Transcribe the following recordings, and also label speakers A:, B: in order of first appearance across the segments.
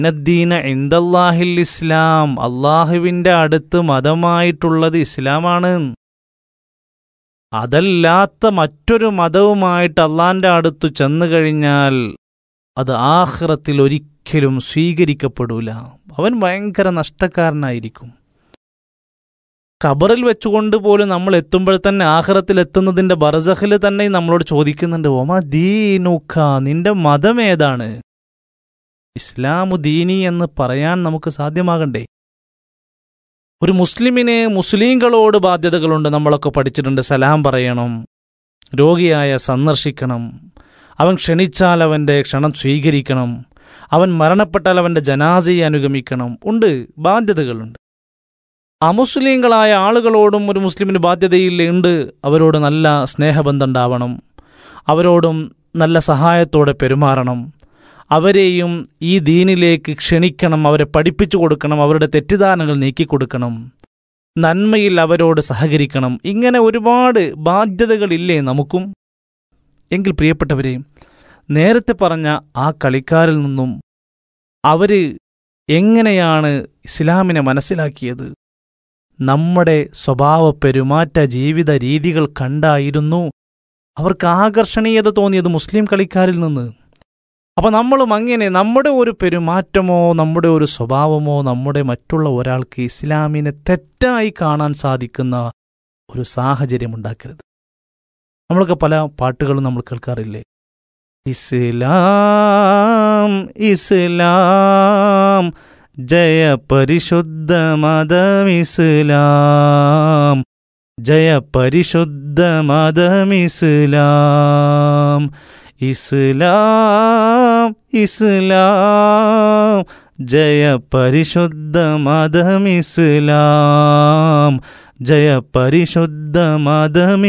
A: നദ്ദീന ഇന്ദല്ലാഹിൽ ഇസ്ലാം അള്ളാഹുവിൻ്റെ അടുത്ത് മതമായിട്ടുള്ളത് ഇസ്ലാമാണ് അതല്ലാത്ത മറ്റൊരു മതവുമായിട്ട് അള്ളാന്റെ അടുത്ത് ചെന്നു കഴിഞ്ഞാൽ അത് ആഹ്റത്തിൽ ഒരിക്കലും സ്വീകരിക്കപ്പെടൂല അവൻ ഭയങ്കര നഷ്ടക്കാരനായിരിക്കും ഖബറിൽ വെച്ചുകൊണ്ട് പോലും നമ്മൾ എത്തുമ്പോൾ തന്നെ ആഹ്റത്തിൽ എത്തുന്നതിന്റെ ബർസഖിൽ തന്നെ നമ്മളോട് ചോദിക്കുന്നുണ്ട് ഒമ ദീനുഖ നിന്റെ മതം ഏതാണ് ഇസ്ലാമു ദീനി എന്ന് പറയാൻ നമുക്ക് സാധ്യമാകണ്ടേ ഒരു മുസ്ലിമിന് മുസ്ലിങ്ങളോട് ബാധ്യതകളുണ്ട് നമ്മളൊക്കെ പഠിച്ചിട്ടുണ്ട് സലാം പറയണം രോഗിയായ സന്ദർശിക്കണം അവൻ ക്ഷണിച്ചാൽ അവൻ്റെ ക്ഷണം സ്വീകരിക്കണം അവൻ മരണപ്പെട്ടാൽ അവൻ്റെ ജനാസയെ അനുഗമിക്കണം ഉണ്ട് ബാധ്യതകളുണ്ട് അമുസ്ലിങ്ങളായ ആളുകളോടും ഒരു മുസ്ലിമിന് ബാധ്യതയില്ല ഉണ്ട് അവരോട് നല്ല സ്നേഹബന്ധം ഉണ്ടാവണം അവരോടും നല്ല സഹായത്തോടെ പെരുമാറണം അവരെയും ഈ ദീനിലേക്ക് ക്ഷണിക്കണം അവരെ പഠിപ്പിച്ചു കൊടുക്കണം അവരുടെ തെറ്റിദ്ധാരണകൾ നീക്കിക്കൊടുക്കണം നന്മയിൽ അവരോട് സഹകരിക്കണം ഇങ്ങനെ ഒരുപാട് ബാധ്യതകളില്ലേ നമുക്കും എങ്കിൽ പ്രിയപ്പെട്ടവരെ നേരത്തെ പറഞ്ഞ ആ കളിക്കാരിൽ നിന്നും അവര് എങ്ങനെയാണ് ഇസ്ലാമിനെ മനസ്സിലാക്കിയത് നമ്മുടെ സ്വഭാവ പെരുമാറ്റ ജീവിത രീതികൾ കണ്ടായിരുന്നു അവർക്ക് ആകർഷണീയത തോന്നിയത് മുസ്ലിം കളിക്കാരിൽ നിന്ന് അപ്പൊ നമ്മളും അങ്ങനെ നമ്മുടെ ഒരു പെരുമാറ്റമോ നമ്മുടെ ഒരു സ്വഭാവമോ നമ്മുടെ മറ്റുള്ള ഒരാൾക്ക് ഇസ്ലാമിനെ തെറ്റായി കാണാൻ സാധിക്കുന്ന ഒരു സാഹചര്യം ഉണ്ടാക്കരുത് നമ്മളൊക്കെ പല പാട്ടുകളും നമ്മൾ കേൾക്കാറില്ലേ ഇസ്ലാം ഇസ്ലാം ജയ പരിശുദ്ധ മതം ഇസ്ലാം ജയ പരിശുദ്ധ മതം ഇസ്ലാം ഇസ്ലാം ഇസ്ലാം ജയ പരിശുദ്ധ മതം ഇസ്ലാം ജയ പരിശുദ്ധ മതം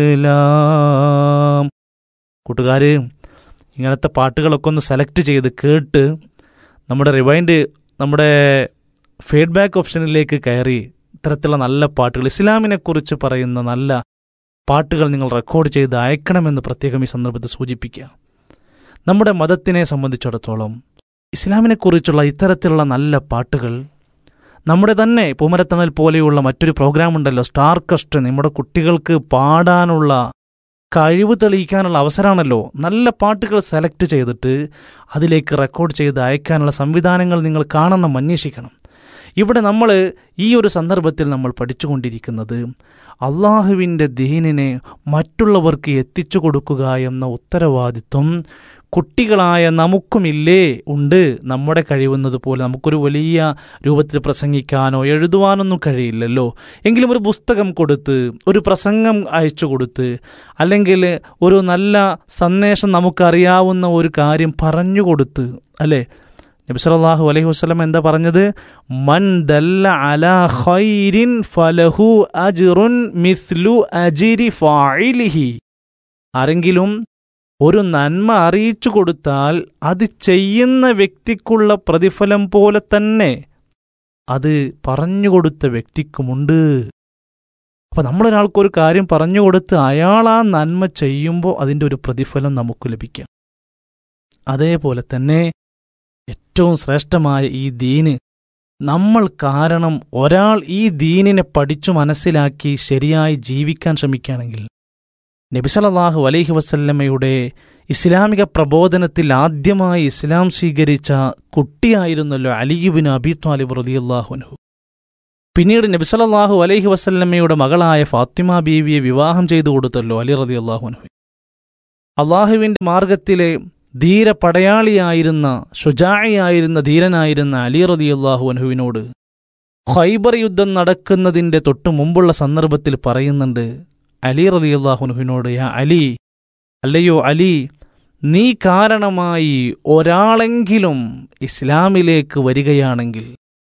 A: ഇസ്ലാം കൂട്ടുകാർ ഇങ്ങനത്തെ പാട്ടുകളൊക്കെ ഒന്ന് സെലക്ട് ചെയ്ത് കേട്ട് നമ്മുടെ റിവൈൻഡ് നമ്മുടെ ഫീഡ്ബാക്ക് ഓപ്ഷനിലേക്ക് കയറി ഇത്തരത്തിലുള്ള നല്ല പാട്ടുകൾ ഇസ്ലാമിനെക്കുറിച്ച് പറയുന്ന നല്ല പാട്ടുകൾ നിങ്ങൾ റെക്കോർഡ് ചെയ്ത് അയക്കണമെന്ന് പ്രത്യേകം ഈ സന്ദർഭത്തിൽ സൂചിപ്പിക്കുക നമ്മുടെ മതത്തിനെ സംബന്ധിച്ചിടത്തോളം ഇസ്ലാമിനെക്കുറിച്ചുള്ള ഇത്തരത്തിലുള്ള നല്ല പാട്ടുകൾ നമ്മുടെ തന്നെ പൂമരത്തണൽ പോലെയുള്ള മറ്റൊരു പ്രോഗ്രാം ഉണ്ടല്ലോ സ്റ്റാർ കസ്റ്റ് നമ്മുടെ കുട്ടികൾക്ക് പാടാനുള്ള കഴിവ് തെളിയിക്കാനുള്ള അവസരമാണല്ലോ നല്ല പാട്ടുകൾ സെലക്ട് ചെയ്തിട്ട് അതിലേക്ക് റെക്കോർഡ് ചെയ്ത് അയക്കാനുള്ള സംവിധാനങ്ങൾ നിങ്ങൾ കാണണം അന്വേഷിക്കണം ഇവിടെ നമ്മൾ ഈ ഒരു സന്ദർഭത്തിൽ നമ്മൾ പഠിച്ചുകൊണ്ടിരിക്കുന്നത് അള്ളാഹുവിൻ്റെ ദീനിനെ മറ്റുള്ളവർക്ക് എത്തിച്ചു കൊടുക്കുക എന്ന ഉത്തരവാദിത്വം കുട്ടികളായ നമുക്കുമില്ലേ ഉണ്ട് നമ്മുടെ കഴിയുന്നത് പോലെ നമുക്കൊരു വലിയ രൂപത്തിൽ പ്രസംഗിക്കാനോ എഴുതുവാനൊന്നും കഴിയില്ലല്ലോ എങ്കിലും ഒരു പുസ്തകം കൊടുത്ത് ഒരു പ്രസംഗം അയച്ചു കൊടുത്ത് അല്ലെങ്കിൽ ഒരു നല്ല സന്ദേശം നമുക്കറിയാവുന്ന ഒരു കാര്യം പറഞ്ഞു കൊടുത്ത് അല്ലേ നബി സല്ലല്ലാഹു അലൈഹി വസല്ലം എന്താ പറഞ്ഞത് മൻ ദല്ല അലാ ഖൈരിൻ ഫലഹു അജ്റുൻ മിസ്ലു അജിരി ഫാഇലിഹി ആരെങ്കിലും ഒരു നന്മ അറിയിച്ചു കൊടുത്താൽ അത് ചെയ്യുന്ന വ്യക്തിക്കുള്ള പ്രതിഫലം പോലെ തന്നെ അത് പറഞ്ഞുകൊടുത്ത വ്യക്തിക്കുമുണ്ട് അപ്പൊ നമ്മളൊരാൾക്കൊരു കാര്യം പറഞ്ഞു കൊടുത്ത് അയാൾ ആ നന്മ ചെയ്യുമ്പോൾ അതിൻ്റെ ഒരു പ്രതിഫലം നമുക്ക് ലഭിക്കാം അതേപോലെ തന്നെ ഏറ്റവും ശ്രേഷ്ഠമായ ഈ ദീന് നമ്മൾ കാരണം ഒരാൾ ഈ ദീനിനെ പഠിച്ചു മനസ്സിലാക്കി ശരിയായി ജീവിക്കാൻ ശ്രമിക്കുകയാണെങ്കിൽ നബിസലല്ലാഹു അലൈഹി വസല്ലമ്മയുടെ ഇസ്ലാമിക പ്രബോധനത്തിൽ ആദ്യമായി ഇസ്ലാം സ്വീകരിച്ച കുട്ടിയായിരുന്നല്ലോ അലിയുബിൻ അബി ത്വാലിബ് റതിയല്ലാഹുനഹു പിന്നീട് നബിസലല്ലാഹു അലൈഹി വസല്ലമ്മയുടെ മകളായ ഫാത്തിമ ബീവിയെ വിവാഹം ചെയ്തു കൊടുത്തല്ലോ അലി റതി അള്ളാഹുനഹു അള്ളാഹുവിൻ്റെ മാർഗത്തിലെ ധീര പടയാളിയായിരുന്ന ഷുജായിയായിരുന്ന ധീരനായിരുന്ന അലി റതി അള്ളാഹു അനുഹുവിനോട് ഖൈബർ യുദ്ധം നടക്കുന്നതിൻ്റെ തൊട്ടു മുമ്പുള്ള സന്ദർഭത്തിൽ പറയുന്നുണ്ട് അലി റതി അള്ളാഹുനുഹിനോട് യാ അലി അല്ലയോ അലി നീ കാരണമായി ഒരാളെങ്കിലും ഇസ്ലാമിലേക്ക് വരികയാണെങ്കിൽ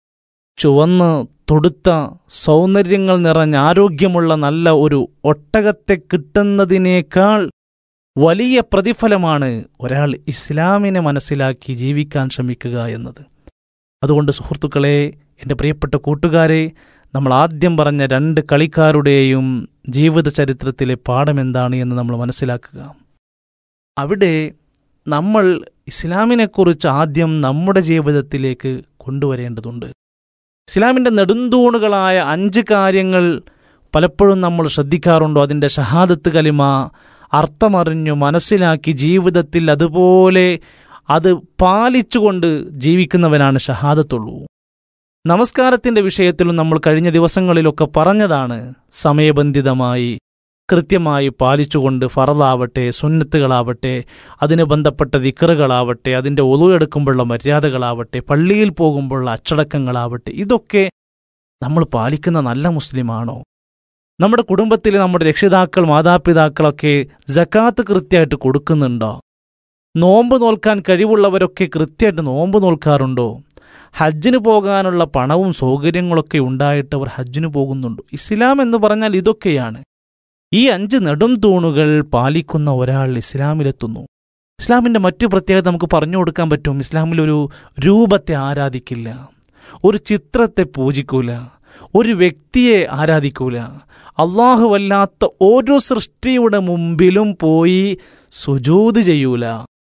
A: ചുവന്ന് തൊടുത്ത സൗന്ദര്യങ്ങൾ നിറഞ്ഞ ആരോഗ്യമുള്ള നല്ല ഒരു ഒട്ടകത്തെ കിട്ടുന്നതിനേക്കാൾ വലിയ പ്രതിഫലമാണ് ഒരാൾ ഇസ്ലാമിനെ മനസ്സിലാക്കി ജീവിക്കാൻ ശ്രമിക്കുക എന്നത് അതുകൊണ്ട് സുഹൃത്തുക്കളെ എൻ്റെ പ്രിയപ്പെട്ട കൂട്ടുകാരെ നമ്മൾ ആദ്യം പറഞ്ഞ രണ്ട് കളിക്കാരുടെയും ജീവിത ചരിത്രത്തിലെ പാഠം എന്താണ് എന്ന് നമ്മൾ മനസ്സിലാക്കുക അവിടെ നമ്മൾ ഇസ്ലാമിനെക്കുറിച്ച് ആദ്യം നമ്മുടെ ജീവിതത്തിലേക്ക് കൊണ്ടുവരേണ്ടതുണ്ട് ഇസ്ലാമിൻ്റെ നെടുന്തൂണുകളായ അഞ്ച് കാര്യങ്ങൾ പലപ്പോഴും നമ്മൾ ശ്രദ്ധിക്കാറുണ്ടോ അതിൻ്റെ ഷഹാദത്ത് കലിമ അർത്ഥമറിഞ്ഞു മനസ്സിലാക്കി ജീവിതത്തിൽ അതുപോലെ അത് പാലിച്ചുകൊണ്ട് ജീവിക്കുന്നവനാണ് ഷഹാദത്തുള്ളൂ നമസ്കാരത്തിൻ്റെ വിഷയത്തിലും നമ്മൾ കഴിഞ്ഞ ദിവസങ്ങളിലൊക്കെ പറഞ്ഞതാണ് സമയബന്ധിതമായി കൃത്യമായി പാലിച്ചുകൊണ്ട് ഫറലാവട്ടെ സുന്നത്തുകളാവട്ടെ അതിന് ബന്ധപ്പെട്ട ദിക്കറുകളാവട്ടെ അതിൻ്റെ ഒലുവെടുക്കുമ്പോഴുള്ള മര്യാദകളാവട്ടെ പള്ളിയിൽ പോകുമ്പോഴുള്ള അച്ചടക്കങ്ങളാവട്ടെ ഇതൊക്കെ നമ്മൾ പാലിക്കുന്ന നല്ല മുസ്ലിമാണോ നമ്മുടെ കുടുംബത്തിൽ നമ്മുടെ രക്ഷിതാക്കൾ മാതാപിതാക്കളൊക്കെ ജക്കാത്ത് കൃത്യമായിട്ട് കൊടുക്കുന്നുണ്ടോ നോമ്പ് നോൽക്കാൻ കഴിവുള്ളവരൊക്കെ കൃത്യമായിട്ട് നോമ്പ് നോൽക്കാറുണ്ടോ ഹജ്ജിന് പോകാനുള്ള പണവും സൗകര്യങ്ങളൊക്കെ ഉണ്ടായിട്ട് അവർ ഹജ്ജിന് പോകുന്നുണ്ടോ ഇസ്ലാം എന്ന് പറഞ്ഞാൽ ഇതൊക്കെയാണ് ഈ അഞ്ച് നെടും തൂണുകൾ പാലിക്കുന്ന ഒരാൾ ഇസ്ലാമിലെത്തുന്നു ഇസ്ലാമിൻ്റെ മറ്റു പ്രത്യേകത നമുക്ക് പറഞ്ഞു കൊടുക്കാൻ പറ്റും ഇസ്ലാമിൽ ഒരു രൂപത്തെ ആരാധിക്കില്ല ഒരു ചിത്രത്തെ പൂജിക്കൂല ഒരു വ്യക്തിയെ ആരാധിക്കൂല അള്ളാഹുവല്ലാത്ത ഓരോ സൃഷ്ടിയുടെ മുമ്പിലും പോയി സുജൂത് ചെയ്യൂല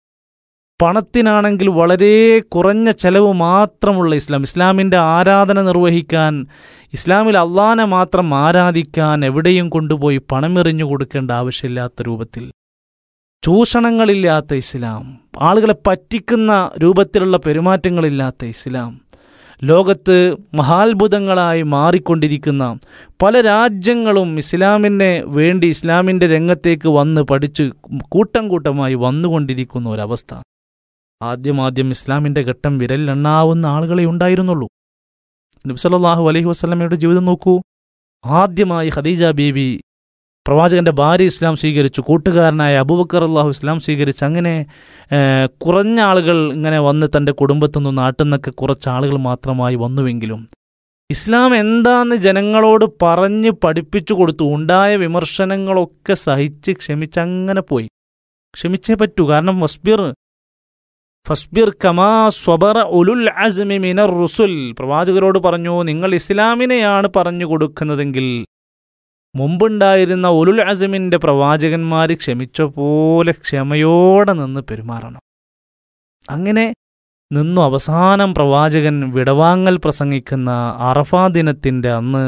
A: പണത്തിനാണെങ്കിൽ വളരെ കുറഞ്ഞ ചെലവ് മാത്രമുള്ള ഇസ്ലാം ഇസ്ലാമിൻ്റെ ആരാധന നിർവഹിക്കാൻ ഇസ്ലാമിൽ അള്ളാനെ മാത്രം ആരാധിക്കാൻ എവിടെയും കൊണ്ടുപോയി പണമെറിഞ്ഞു കൊടുക്കേണ്ട ആവശ്യമില്ലാത്ത രൂപത്തിൽ ചൂഷണങ്ങളില്ലാത്ത ഇസ്ലാം ആളുകളെ പറ്റിക്കുന്ന രൂപത്തിലുള്ള പെരുമാറ്റങ്ങളില്ലാത്ത ഇസ്ലാം ലോകത്ത് മഹാത്ഭുതങ്ങളായി മാറിക്കൊണ്ടിരിക്കുന്ന പല രാജ്യങ്ങളും ഇസ്ലാമിനെ വേണ്ടി ഇസ്ലാമിൻ്റെ രംഗത്തേക്ക് വന്ന് പഠിച്ച് കൂട്ടം കൂട്ടമായി വന്നുകൊണ്ടിരിക്കുന്ന ഒരവസ്ഥ ആദ്യമാദ്യം ഇസ്ലാമിൻ്റെ ഘട്ടം വിരലിലെണ്ണാവുന്ന ആളുകളെ ഉണ്ടായിരുന്നുള്ളൂ നബ്സല്ലാഹു അലൈഹി വസ്ലമയുടെ ജീവിതം നോക്കൂ ആദ്യമായി ഖദീജ ബീവി പ്രവാചകന്റെ ഭാര്യ ഇസ്ലാം സ്വീകരിച്ചു കൂട്ടുകാരനായ അബൂബക്കർ അള്ളാഹു ഇസ്ലാം സ്വീകരിച്ച് അങ്ങനെ കുറഞ്ഞ ആളുകൾ ഇങ്ങനെ വന്ന് തൻ്റെ കുടുംബത്തു നിന്ന് നാട്ടിൽ നിന്നൊക്കെ കുറച്ച് ആളുകൾ മാത്രമായി വന്നുവെങ്കിലും ഇസ്ലാം എന്താന്ന് ജനങ്ങളോട് പറഞ്ഞ് പഠിപ്പിച്ചു കൊടുത്തു ഉണ്ടായ വിമർശനങ്ങളൊക്കെ സഹിച്ച് ക്ഷമിച്ചങ്ങനെ പോയി ക്ഷമിച്ചേ പറ്റൂ കാരണം വസ്ബിർ ഫസ്ബിർ കമാ സ്വബറ ഉലുൽ അസ്മി മിനർ റുസുൽ പ്രവാചകരോട് പറഞ്ഞു നിങ്ങൾ ഇസ്ലാമിനെയാണ് പറഞ്ഞു കൊടുക്കുന്നതെങ്കിൽ മുമ്പുണ്ടായിരുന്ന ഉലുൽ അസമിൻ്റെ പ്രവാചകന്മാർ ക്ഷമിച്ച പോലെ ക്ഷമയോടെ നിന്ന് പെരുമാറണം അങ്ങനെ നിന്നു അവസാനം പ്രവാചകൻ വിടവാങ്ങൽ പ്രസംഗിക്കുന്ന അറഫാ ദിനത്തിൻ്റെ അന്ന്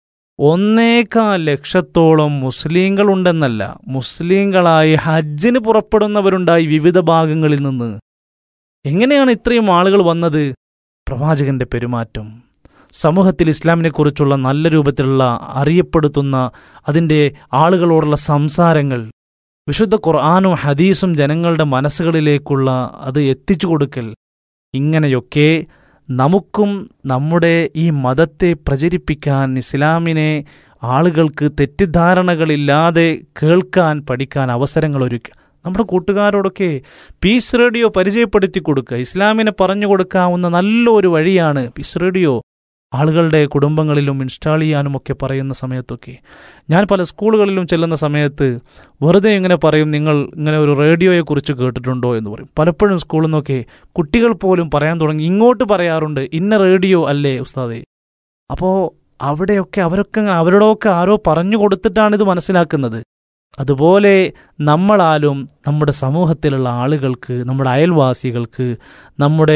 A: ഒന്നേകാൽ ലക്ഷത്തോളം മുസ്ലിങ്ങളുണ്ടെന്നല്ല മുസ്ലിങ്ങളായി ഹജ്ജിന് പുറപ്പെടുന്നവരുണ്ടായി വിവിധ ഭാഗങ്ങളിൽ നിന്ന് എങ്ങനെയാണ് ഇത്രയും ആളുകൾ വന്നത് പ്രവാചകന്റെ പെരുമാറ്റം സമൂഹത്തിൽ ഇസ്ലാമിനെക്കുറിച്ചുള്ള നല്ല രൂപത്തിലുള്ള അറിയപ്പെടുത്തുന്ന അതിൻ്റെ ആളുകളോടുള്ള സംസാരങ്ങൾ വിശുദ്ധ ഖുർആാനും ഹദീസും ജനങ്ങളുടെ മനസ്സുകളിലേക്കുള്ള അത് എത്തിച്ചു കൊടുക്കൽ ഇങ്ങനെയൊക്കെ നമുക്കും നമ്മുടെ ഈ മതത്തെ പ്രചരിപ്പിക്കാൻ ഇസ്ലാമിനെ ആളുകൾക്ക് തെറ്റിദ്ധാരണകളില്ലാതെ കേൾക്കാൻ പഠിക്കാൻ അവസരങ്ങൾ ഒരുക്കുക നമ്മുടെ കൂട്ടുകാരോടൊക്കെ പീസ് റേഡിയോ പരിചയപ്പെടുത്തി കൊടുക്കുക ഇസ്ലാമിനെ പറഞ്ഞു കൊടുക്കാവുന്ന നല്ലൊരു വഴിയാണ് പീസ് റേഡിയോ ആളുകളുടെ കുടുംബങ്ങളിലും ഇൻസ്റ്റാൾ ചെയ്യാനും ഒക്കെ പറയുന്ന സമയത്തൊക്കെ ഞാൻ പല സ്കൂളുകളിലും ചെല്ലുന്ന സമയത്ത് വെറുതെ ഇങ്ങനെ പറയും നിങ്ങൾ ഇങ്ങനെ ഒരു റേഡിയോയെക്കുറിച്ച് കേട്ടിട്ടുണ്ടോ എന്ന് പറയും പലപ്പോഴും സ്കൂളിൽ നിന്നൊക്കെ കുട്ടികൾ പോലും പറയാൻ തുടങ്ങി ഇങ്ങോട്ട് പറയാറുണ്ട് ഇന്ന റേഡിയോ അല്ലേ ഉസ്താദെ അപ്പോൾ അവിടെയൊക്കെ അവരൊക്കെ അവരോടൊക്കെ ആരോ പറഞ്ഞു കൊടുത്തിട്ടാണ് ഇത് മനസ്സിലാക്കുന്നത് അതുപോലെ നമ്മളാലും നമ്മുടെ സമൂഹത്തിലുള്ള ആളുകൾക്ക് നമ്മുടെ അയൽവാസികൾക്ക് നമ്മുടെ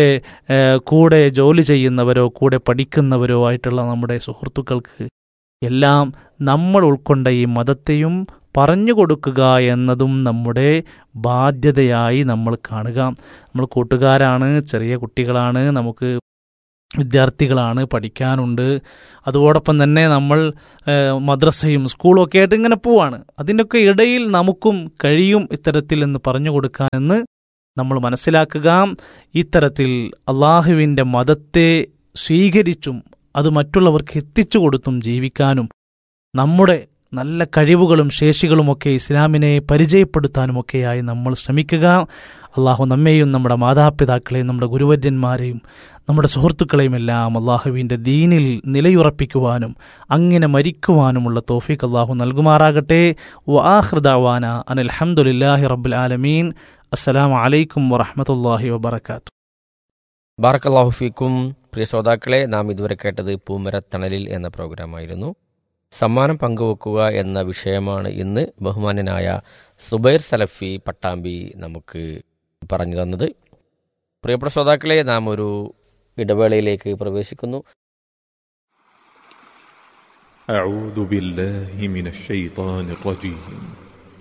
A: കൂടെ ജോലി ചെയ്യുന്നവരോ കൂടെ പഠിക്കുന്നവരോ ആയിട്ടുള്ള നമ്മുടെ സുഹൃത്തുക്കൾക്ക് എല്ലാം നമ്മൾ ഉൾക്കൊണ്ട ഈ മതത്തെയും പറഞ്ഞു കൊടുക്കുക എന്നതും നമ്മുടെ ബാധ്യതയായി നമ്മൾ കാണുക നമ്മൾ കൂട്ടുകാരാണ് ചെറിയ കുട്ടികളാണ് നമുക്ക് വിദ്യാർത്ഥികളാണ് പഠിക്കാനുണ്ട് അതോടൊപ്പം തന്നെ നമ്മൾ മദ്രസയും സ്കൂളും ഒക്കെ ആയിട്ട് ഇങ്ങനെ പോവാണ് അതിൻ്റെയൊക്കെ ഇടയിൽ നമുക്കും കഴിയും ഇത്തരത്തിൽ എന്ന് പറഞ്ഞു കൊടുക്കാനെന്ന് നമ്മൾ മനസ്സിലാക്കുക ഇത്തരത്തിൽ അള്ളാഹുവിൻ്റെ മതത്തെ സ്വീകരിച്ചും അത് മറ്റുള്ളവർക്ക് എത്തിച്ചു കൊടുത്തും ജീവിക്കാനും നമ്മുടെ നല്ല കഴിവുകളും ശേഷികളുമൊക്കെ ഇസ്ലാമിനെ പരിചയപ്പെടുത്താനുമൊക്കെയായി നമ്മൾ ശ്രമിക്കുക അള്ളാഹു നമ്മെയും നമ്മുടെ മാതാപിതാക്കളെയും നമ്മുടെ ഗുരുവര്യന്മാരെയും നമ്മുടെ സുഹൃത്തുക്കളെയും എല്ലാം അള്ളാഹുവിൻ്റെ ദീനിൽ നിലയുറപ്പിക്കുവാനും അങ്ങനെ മരിക്കുവാനുമുള്ള തോഫീഖ് അള്ളാഹു നൽകുമാറാകട്ടെ വാഹൃദാവാന അനിൽഹമുല്ലാഹി റബ്ബുൽ ആലമീൻ അസ്സലാം വലൈക്കും വറഹമത്തല്ലാഹി വബർക്കാത്തു
B: ബാറക്കല്ലാഹു ഫീക്കും പ്രിയ ശ്രോതാക്കളെ നാം ഇതുവരെ കേട്ടത് പൂമരത്തണലിൽ എന്ന പ്രോഗ്രാമായിരുന്നു സമ്മാനം പങ്കുവെക്കുക എന്ന വിഷയമാണ് ഇന്ന് ബഹുമാനനായ സുബൈർ സലഫി പട്ടാമ്പി നമുക്ക് പറഞ്ഞു തന്നത് പ്രിയപ്പെട്ട ശ്രോതാക്കളെ നാം ഒരു ഇടവേളയിലേക്ക് പ്രവേശിക്കുന്നു
C: أعوذ بالله من الشيطان الرجيم